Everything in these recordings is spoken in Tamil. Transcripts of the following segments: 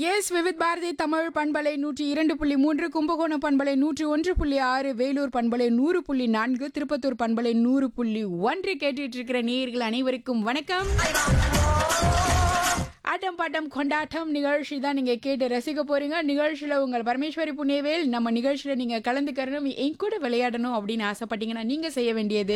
எஸ் விவித் பாரதி தமிழ் பண்பலை நூற்றி இரண்டு புள்ளி மூன்று கும்பகோணம் பண்பலை நூற்றி ஒன்று புள்ளி ஆறு வேலூர் பண்பலை நூறு புள்ளி நான்கு திருப்பத்தூர் பண்பலை நூறு புள்ளி ஒன்று கேட்டுட்டு இருக்கிற நேயர்கள் அனைவருக்கும் வணக்கம் ஆட்டம் பாட்டம் கொண்டாட்டம் நிகழ்ச்சி தான் நீங்கள் கேட்டு ரசிக்க போறீங்க நிகழ்ச்சியில் உங்கள் பரமேஸ்வரி புண்ணியவேல் நம்ம நிகழ்ச்சியில் நீங்கள் கலந்துக்கறணும் என் கூட விளையாடணும் அப்படின்னு ஆசைப்பட்டீங்கன்னா நீங்கள் செய்ய வேண்டியது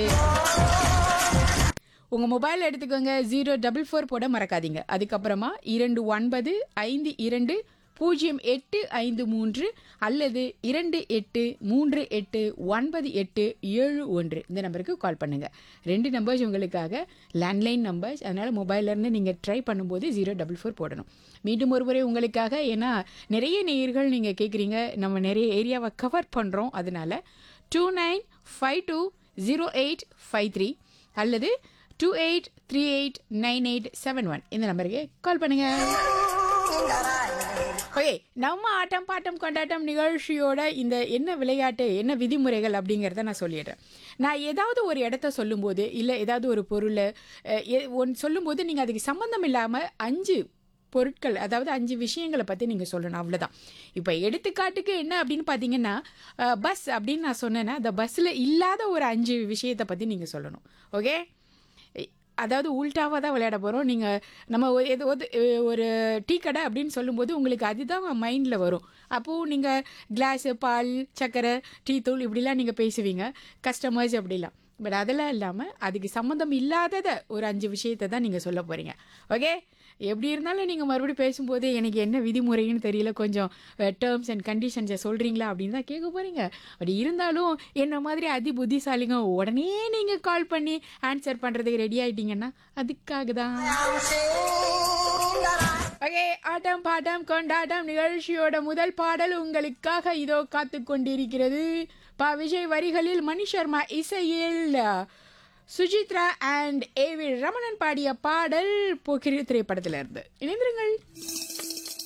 உங்கள் மொபைல் எடுத்துக்கோங்க ஜீரோ டபுள் ஃபோர் போட மறக்காதீங்க அதுக்கப்புறமா இரண்டு ஒன்பது ஐந்து இரண்டு பூஜ்ஜியம் எட்டு ஐந்து மூன்று அல்லது இரண்டு எட்டு மூன்று எட்டு ஒன்பது எட்டு ஏழு ஒன்று இந்த நம்பருக்கு கால் பண்ணுங்கள் ரெண்டு நம்பர்ஸ் உங்களுக்காக லேண்ட்லைன் நம்பர்ஸ் அதனால் மொபைல்லேருந்து நீங்கள் ட்ரை பண்ணும்போது ஜீரோ டபுள் ஃபோர் போடணும் மீண்டும் ஒரு முறை உங்களுக்காக ஏன்னா நிறைய நேயர்கள் நீங்கள் கேட்குறீங்க நம்ம நிறைய ஏரியாவை கவர் பண்ணுறோம் அதனால two nine five two zero eight five three அல்லது two eight three eight nine eight seven one இந்த நம்பருக்கு கால் பண்ணுங்க ஓகே நம்ம ஆட்டம் பாட்டம் கொண்டாட்டம் நிகழ்ச்சியோட இந்த என்ன விளையாட்டு என்ன விதிமுறைகள் அப்படிங்கிறத நான் சொல்லிடுறேன் நான் ஏதாவது ஒரு இடத்த சொல்லும்போது இல்லை ஏதாவது ஒரு பொருளை ஒன்று சொல்லும்போது நீங்கள் அதுக்கு சம்மந்தம் இல்லாமல் அஞ்சு பொருட்கள் அதாவது அஞ்சு விஷயங்களை பற்றி நீங்கள் சொல்லணும் அவ்வளோதான் இப்போ எடுத்துக்காட்டுக்கு என்ன அப்படின்னு பார்த்தீங்கன்னா பஸ் அப்படின்னு நான் சொன்னேன்னா அந்த பஸ்ஸில் இல்லாத ஒரு அஞ்சு விஷயத்தை பற்றி நீங்கள் சொல்லணும் ஓகே அதாவது உல்டாவாக தான் விளையாட போகிறோம் நீங்கள் நம்ம ஒரு- ஏதோ ஒரு- ஒரு டீ கடை அப்படின்னு சொல்லும்போது உங்களுக்கு அதுதான் மைண்டில் வரும் அப்போது நீங்கள் கிளாஸு பால் சர்க்கரை டீ தூள் இப்படிலாம் நீங்கள் பேசுவீங்க கஸ்டமர்ஸ் அப்படிலாம் பட் அதெல்லாம் இல்லாமல் அதுக்கு சம்மந்தம் இல்லாததை ஒரு அஞ்சு விஷயத்தை தான் நீங்கள் சொல்ல போகிறீங்க ஓகே எப்படி இருந்தாலும் நீங்கள் மறுபடியும் பேசும்போது எனக்கு என்ன விதிமுறைன்னு தெரியல கொஞ்சம் டேர்ம்ஸ் அண்ட் கண்டிஷன்ஸை சொல்கிறீங்களா அப்படின்னு தான் கேட்க போகிறீங்க பட் இருந்தாலும் என்ன மாதிரி அதி புத்திசாலிங்க உடனே நீங்கள் கால் பண்ணி ஆன்சர் பண்ணுறதுக்கு ரெடி ஆயிட்டீங்கன்னா அதுக்காக தான் ஓகே ஆட்டம் பாட்டம் கொண்டாட்டம் நிகழ்ச்சியோட முதல் பாடல் உங்களுக்காக இதோ காத்து கொண்டிருக்கிறது பா விஜய் வரிகளில் மணி சர்மா இசையில் Sujithra and A V Ramanan பாடிய பாடல் போக்கிரி திரைப்படத்திலிருந்து இணைந்திருங்கள்